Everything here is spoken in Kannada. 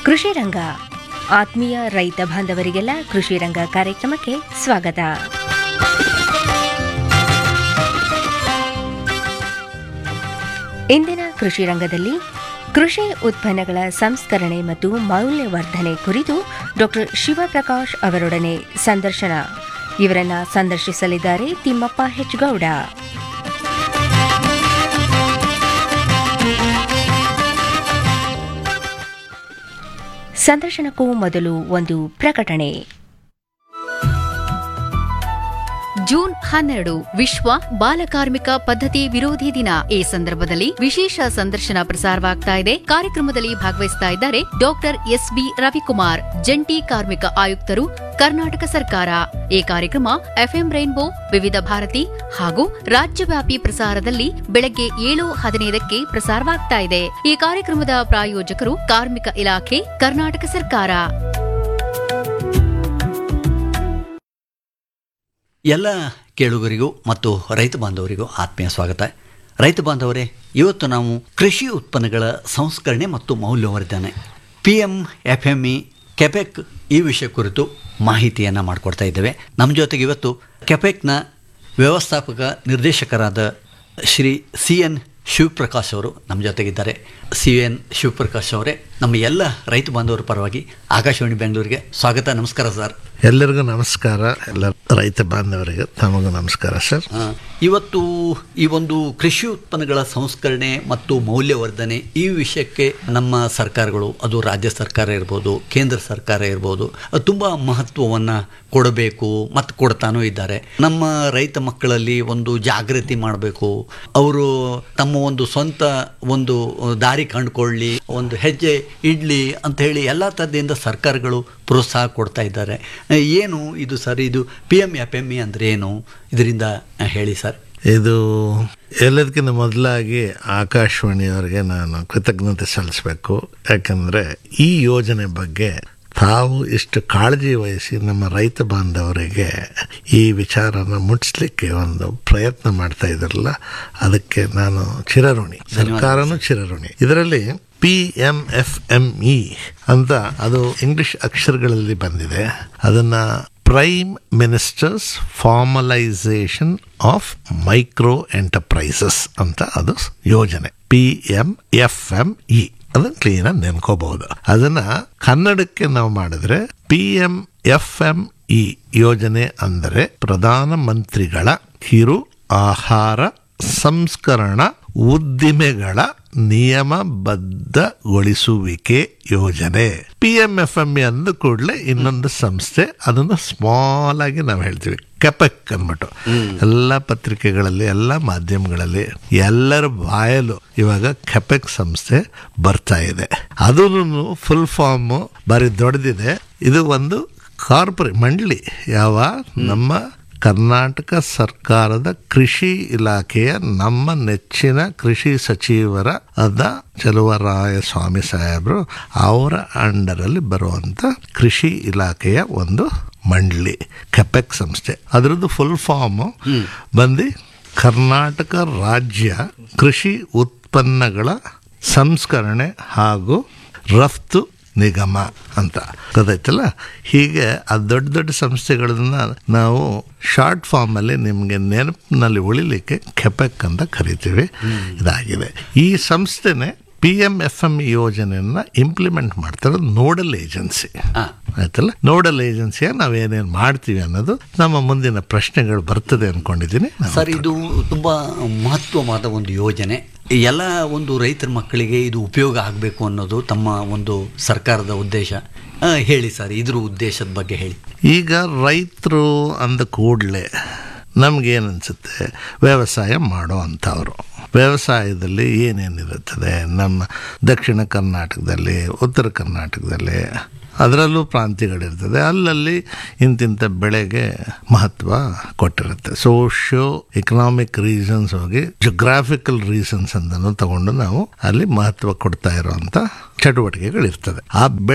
ಕೃಷಿ ರಂಗ ಆತ್ಮೀಯ ರೈತ ಬಾಂಧವರಿಗೆಲ್ಲ ಕೃಷಿ ರಂಗ ಕಾರ್ಯಕ್ರಮಕ್ಕೆ ಸ್ವಾಗತ ಇಂದಿನ ಕೃಷಿ ರಂಗದಲ್ಲಿ ಕೃಷಿ ಉತ್ಪನ್ನಗಳ ಸಂಸ್ಕರಣೆ ಮತ್ತು ಮೌಲ್ಯವರ್ಧನೆ ಕುರಿತು ಡಾಕ್ಟರ್ ಶಿವಪ್ರಕಾಶ್ ಅವರೊಡನೆ ಸಂದರ್ಶನ ಇವರನ್ನ ಸಂದರ್ಶಿಸಲಿದ್ದಾರೆ ತಿಮ್ಮಪ್ಪ ಹೆಚ್ಗೌಡ ಸಂದರ್ಶನಕ್ಕೂ ಮೊದಲು ಒಂದು ಪ್ರಕಟಣೆ ಜೂನ್ ಹನ್ನೆರಡು ವಿಶ್ವ ಬಾಲಕಾರ್ಮಿಕ ಪದ್ಧತಿ ವಿರೋಧಿ ದಿನ ಈ ಸಂದರ್ಭದಲ್ಲಿ ವಿಶೇಷ ಸಂದರ್ಶನ ಪ್ರಸಾರವಾಗ್ತಾ ಇದೆ ಕಾರ್ಯಕ್ರಮದಲ್ಲಿ ಭಾಗವಹಿಸ್ತಾ ಇದ್ದಾರೆ ಡಾಕ್ಟರ್ ಎಸ್ ಬಿ ರವಿಕುಮಾರ್ ಜಂಟಿ ಕಾರ್ಮಿಕ ಆಯುಕ್ತರು ಕರ್ನಾಟಕ ಸರ್ಕಾರ ಈ ಕಾರ್ಯಕ್ರಮ ಎಫ್ಎಂ ರೈನ್ಬೋ ವಿವಿಧ ಭಾರತಿ ಹಾಗೂ ರಾಜ್ಯವ್ಯಾಪಿ ಪ್ರಸಾರದಲ್ಲಿ ಬೆಳಗ್ಗೆ ಏಳು ಹದಿನೈದಕ್ಕೆ ಪ್ರಸಾರವಾಗ್ತಾ ಇದೆ ಈ ಕಾರ್ಯಕ್ರಮದ ಪ್ರಾಯೋಜಕರು ಕಾರ್ಮಿಕ ಇಲಾಖೆ ಕರ್ನಾಟಕ ಸರ್ಕಾರ ಎಲ್ಲ ಕೇಳುಗರಿಗೂ ಮತ್ತು ರೈತ ಬಾಂಧವರಿಗೂ ಆತ್ಮೀಯ ಸ್ವಾಗತ ರೈತ ಬಾಂಧವರೇ ಇವತ್ತು ನಾವು ಕೃಷಿ ಉತ್ಪನ್ನಗಳ ಸಂಸ್ಕರಣೆ ಮತ್ತು ಮೌಲ್ಯವರ್ಧನೆ P M F M E KAPPEC ಈ ವಿಷಯ ಕುರಿತು ಮಾಹಿತಿಯನ್ನು ಮಾಡಿಕೊಡ್ತಾ ಇದ್ದೇವೆ ನಮ್ಮ ಜೊತೆಗೆ ಇವತ್ತು ಕೆಪೆಕ್ನ ವ್ಯವಸ್ಥಾಪಕ ನಿರ್ದೇಶಕರಾದ ಶ್ರೀ ಸಿ ಎನ್ ಶಿವಪ್ರಕಾಶ್ ಅವರು ನಮ್ಮ ಜೊತೆಗಿದ್ದಾರೆ ಸಿ ಎನ್ ಶಿವಪ್ರಕಾಶ್ ಅವರೇ ನಮ್ಮ ಎಲ್ಲ ರೈತ ಬಾಂಧವರ ಪರವಾಗಿ ಆಕಾಶವಾಣಿ ಬೆಂಗಳೂರಿಗೆ ಸ್ವಾಗತ ನಮಸ್ಕಾರ ಸರ್ ಎಲ್ಲರಿಗೂ ನಮಸ್ಕಾರ ಎಲ್ಲ ರೈತ ಬಾಂಧವರಿಗೆ ತಮಗೂ ನಮಸ್ಕಾರ ಸರ್ ಆ, ಇವತ್ತು ಈ ಒಂದು ಕೃಷಿ ಉತ್ಪನ್ನಗಳ ಸಂಸ್ಕರಣೆ ಮತ್ತು ಮೌಲ್ಯವರ್ಧನೆ ಈ ವಿಷಯಕ್ಕೆ ನಮ್ಮ ಸರ್ಕಾರಗಳು ಅದು ರಾಜ್ಯ ಸರ್ಕಾರ ಇರ್ಬೋದು ಕೇಂದ್ರ ಸರ್ಕಾರ ಇರ್ಬೋದು ಅದು ತುಂಬ ಮಹತ್ವವನ್ನು ಕೊಡಬೇಕು ಮತ್ತು ಕೊಡ್ತಾನೂ ಇದ್ದಾರೆ ನಮ್ಮ ರೈತ ಮಕ್ಕಳಲ್ಲಿ ಒಂದು ಜಾಗೃತಿ ಮಾಡಬೇಕು ಅವರು ತಮ್ಮ ಒಂದು ಸ್ವಂತ ಒಂದು ದಾರಿ ಕಂಡುಕೊಳ್ಳಿ ಒಂದು ಹೆಜ್ಜೆ ಇಡ್ಲಿ ಅಂತ ಹೇಳಿ ಎಲ್ಲ ಥರದಿಂದ ಸರ್ಕಾರಗಳು ಪ್ರೋತ್ಸಾಹ ಕೊಡ್ತಾ ಇದ್ದಾರೆ ಏನು ಇದು ಸರ್ ಇದು P M F M E ಅಂದರೆ ಏನು ಇದರಿಂದ ಹೇಳಿ ಸರ್ ಇದು ಎಲ್ಲದಕ್ಕಿಂತ ಮೊದಲಾಗಿ ಆಕಾಶವಾಣಿಯವರಿಗೆ ನಾನು ಕೃತಜ್ಞತೆ ಸಲ್ಲಿಸಬೇಕು ಯಾಕಂದರೆ ಈ ಯೋಜನೆ ಬಗ್ಗೆ ತಾವು ಇಷ್ಟು ಕಾಳಜಿ ವಹಿಸಿ ನಮ್ಮ ರೈತ ಬಾಂಧವರಿಗೆ ಈ ವಿಚಾರನ ಮುಟ್ಟಿಸ್ಲಿಕ್ಕೆ ಒಂದು ಪ್ರಯತ್ನ ಮಾಡ್ತಾ ಇದ್ರಲ್ಲ ಅದಕ್ಕೆ ನಾನು ಚಿರಋಣಿ ಸರ್ಕಾರನೂ ಚಿರಋಣಿ ಇದರಲ್ಲಿ P M F M E ಅಂತ ಅದು ಇಂಗ್ಲಿಷ್ ಅಕ್ಷರಗಳಲ್ಲಿ ಬಂದಿದೆ ಅದನ್ನ prime ministers formalisation of micro enterprises ಅಂತ ಅದು ಯೋಜನೆ P M F M E ಅದನ್ನ ಕ್ಲೀನಾಗಿ ನೆನ್ಕೋಬಹುದು ಅದನ್ನ ಕನ್ನಡಕ್ಕೆ ನಾವು ಮಾಡಿದ್ರೆ P M F M E ಯೋಜನೆ ಅಂದರೆ ಪ್ರಧಾನ ಮಂತ್ರಿಗಳ ಕಿರು ಆಹಾರ ಸಂಸ್ಕರಣಾ ಉದ್ದಿಮೆಗಳ ನಿಯಮಬದ್ಧಗೊಳಿಸುವಿಕೆ ಯೋಜನೆ P M F M E ಅಂದ ಕೂಡಲೇ ಇನ್ನೊಂದು ಸಂಸ್ಥೆ ಅದನ್ನು ಸ್ಮಾಲ್ ಆಗಿ ನಾವು ಹೇಳ್ತೀವಿ ಕೆಪೆಕ್ ಅಂದ್ಬಿಟ್ಟು ಎಲ್ಲ ಪತ್ರಿಕೆಗಳಲ್ಲಿ ಎಲ್ಲ ಮಾಧ್ಯಮಗಳಲ್ಲಿ ಎಲ್ಲರ ಬಾಯಲು ಇವಾಗ ಕೆಪೆಕ್ ಸಂಸ್ಥೆ ಬರ್ತಾ ಇದೆ ಅದು ಫುಲ್ ಫಾರ್ಮು ಬಾರಿ ದೊಡ್ಡದಿದೆ ಇದು ಒಂದು ಕಾರ್ಪೊರೇಟ್ ಮಂಡಳಿ ಯಾವ ನಮ್ಮ ಕರ್ನಾಟಕ ಸರ್ಕಾರದ ಕೃಷಿ ಇಲಾಖೆಯ ನಮ್ಮ ನೆಚ್ಚಿನ ಕೃಷಿ ಸಚಿವರ ಅದ ಚಲುವರಾಯ ಸ್ವಾಮಿ ಸಾಹೇಬರು ಅವರ ಅಂಡರಲ್ಲಿ ಬರುವಂತ ಕೃಷಿ ಇಲಾಖೆಯ ಒಂದು ಮಂಡಳಿ ಕೆಪೆಕ್ ಸಂಸ್ಥೆ ಅದರದ್ದು ಫುಲ್ ಫಾರ್ಮ್ ಬಂದು ಕರ್ನಾಟಕ ರಾಜ್ಯ ಕೃಷಿ ಉತ್ಪನ್ನಗಳ ಸಂಸ್ಕರಣೆ ಹಾಗೂ ರಫ್ತು ನಿಗಮ ಅಂತ ಗೊತ್ತಾಯ್ತಲ್ಲ ಹೀಗೆ ಆ ದೊಡ್ಡ ದೊಡ್ಡ ಸಂಸ್ಥೆಗಳನ್ನ ನಾವು ಶಾರ್ಟ್ ಫಾರ್ಮಲ್ಲಿ ನಿಮಗೆ ನೆನಪಿನಲ್ಲಿ ಉಳಿಲಿಕ್ಕೆ ಕೆಪೆಕ್ ಅಂತ ಕರಿತೀವಿ ಇದಾಗಿದೆ ಈ ಸಂಸ್ಥೆನೆ ಪಿ ಎಂ ಎಫ್ ಎಂ ಯೋಜನೆಯನ್ನ ಇಂಪ್ಲಿಮೆಂಟ್ ಮಾಡ್ತಾರೆ ನೋಡಲ್ ಏಜೆನ್ಸಿ ಆಯ್ತಲ್ಲ ನೋಡಲ್ ಏಜೆನ್ಸಿಯ ನಾವೇನೇನು ಮಾಡ್ತೀವಿ ಅನ್ನೋದು ನಮ್ಮ ಮುಂದಿನ ಪ್ರಶ್ನೆಗಳು ಬರ್ತದೆ ಅನ್ಕೊಂಡಿದ್ದೀನಿ ನಾನು ಸರ್ ಇದು ತುಂಬ ಮಹತ್ವವಾದ ಒಂದು ಯೋಜನೆ ಎಲ್ಲ ಒಂದು ರೈತರ ಮಕ್ಕಳಿಗೆ ಇದು ಉಪಯೋಗ ಆಗಬೇಕು ಅನ್ನೋದು ತಮ್ಮ ಒಂದು ಸರ್ಕಾರದ ಉದ್ದೇಶ ಆ, ಹೇಳಿ ಸರ್ ಇದ್ರ ಉದ್ದೇಶದ ಬಗ್ಗೆ ಹೇಳಿ ಈಗ ರೈತರು ಅಂದ ಕೂಡಲೇ ನಮಗೇನು ಅನಿಸುತ್ತೆ ವ್ಯವಸಾಯ ಮಾಡೋ ಅಂಥವ್ರು ವ್ಯವಸಾಯದಲ್ಲಿ ಏನೇನಿರುತ್ತದೆ ನಮ್ಮ ದಕ್ಷಿಣ ಕರ್ನಾಟಕದಲ್ಲಿ ಉತ್ತರ ಕರ್ನಾಟಕದಲ್ಲಿ ಅದರಲ್ಲೂ ಪ್ರಾಂತ್ಯಗಳಿರ್ತದೆ ಅಲ್ಲಲ್ಲಿ ಇಂತಿಂಥ ಬೆಳೆಗೆ ಮಹತ್ವ ಕೊಟ್ಟಿರುತ್ತೆ ಸೋಷಿಯೋ ಎಕನಾಮಿಕ್ ರೀಸನ್ಸ್ ಹೋಗಿ ಜೊಗ್ರಾಫಿಕಲ್ ರೀಸನ್ಸ್ ಅಂತಲೂ ತಗೊಂಡು ನಾವು ಅಲ್ಲಿ ಮಹತ್ವ ಕೊಡ್ತಾ ಇರುವಂಥ ಚಟುವಟಿಕೆಗಳಿರ್ತದೆ ಆ